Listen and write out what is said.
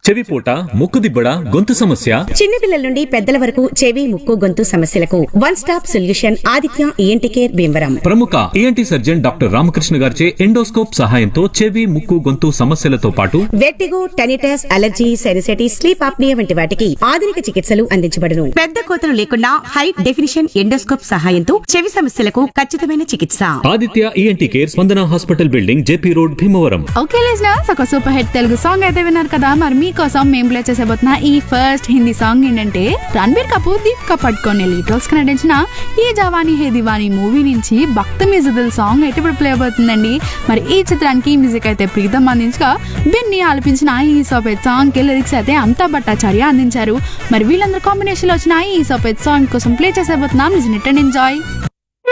చెవిపోట ముక్కుదిబ్బడ గొంతు సమస్య చిన్నపిల్లల నుండి పెద్దల వరకు చెవి ముక్కు గొంతు సమస్యలకు one stop solution Aditya ENT care Bhimavaram ప్రముఖ ఏంటి సర్జన్ డాక్టర్ రామకృష్ణ గారిచే ఎండోస్కోప్ సహాయంతో చెవి ముక్కు గొంతు సమస్యలతో పాటు vertigo tinnitus allergy sinusitis sleep apnoea వంటి వాటికి ఆధునిక చికిత్సలు అందించబడును పెద్ద కోతలు లేకుండా హై డెఫినిషన్ ఎండోస్కోప్ సహాయంతో చెవి సమస్యలకు ఖచ్చితమైన చికిత్స Aditya ENT care Spandana hospital building JP road Bhimavaram okay listeners ఒక సూపర్ హిట్ తెలుగు సాంగ్ అయితే విన్నారు కదా మరి మీకోసం మేము ప్లే చేసేబోతున్న ఈ ఫస్ట్ హిందీ సాంగ్ ఏంటంటే రణబీర్ కపూర్ దీపికా పట్టుకొని లీటర్స్ కి నటించిన ఈ జవానీ హే దివానీ మూవీ నుంచి భక్త మ్యూజికల్ సాంగ్ అయితే ఇప్పుడు ప్లే అవుతుందండి మరి ఈ చిత్రానికి మ్యూజిక్ అయితే ప్రీతం అందించగా బిన్ని ఆలపించిన ఈ సోపేట్ సాంగ్ కి లిరిక్స్ అయితే అంతా భట్టాచార్య అందించారు మరి వీళ్ళందరూ కాంబినేషన్ లో వచ్చిన ఈ సోపేట్ సాంగ్ కోసం ప్లే చేసేబోతున్నాం లిజన్ ఇట్ అండ్ ఎంజాయ్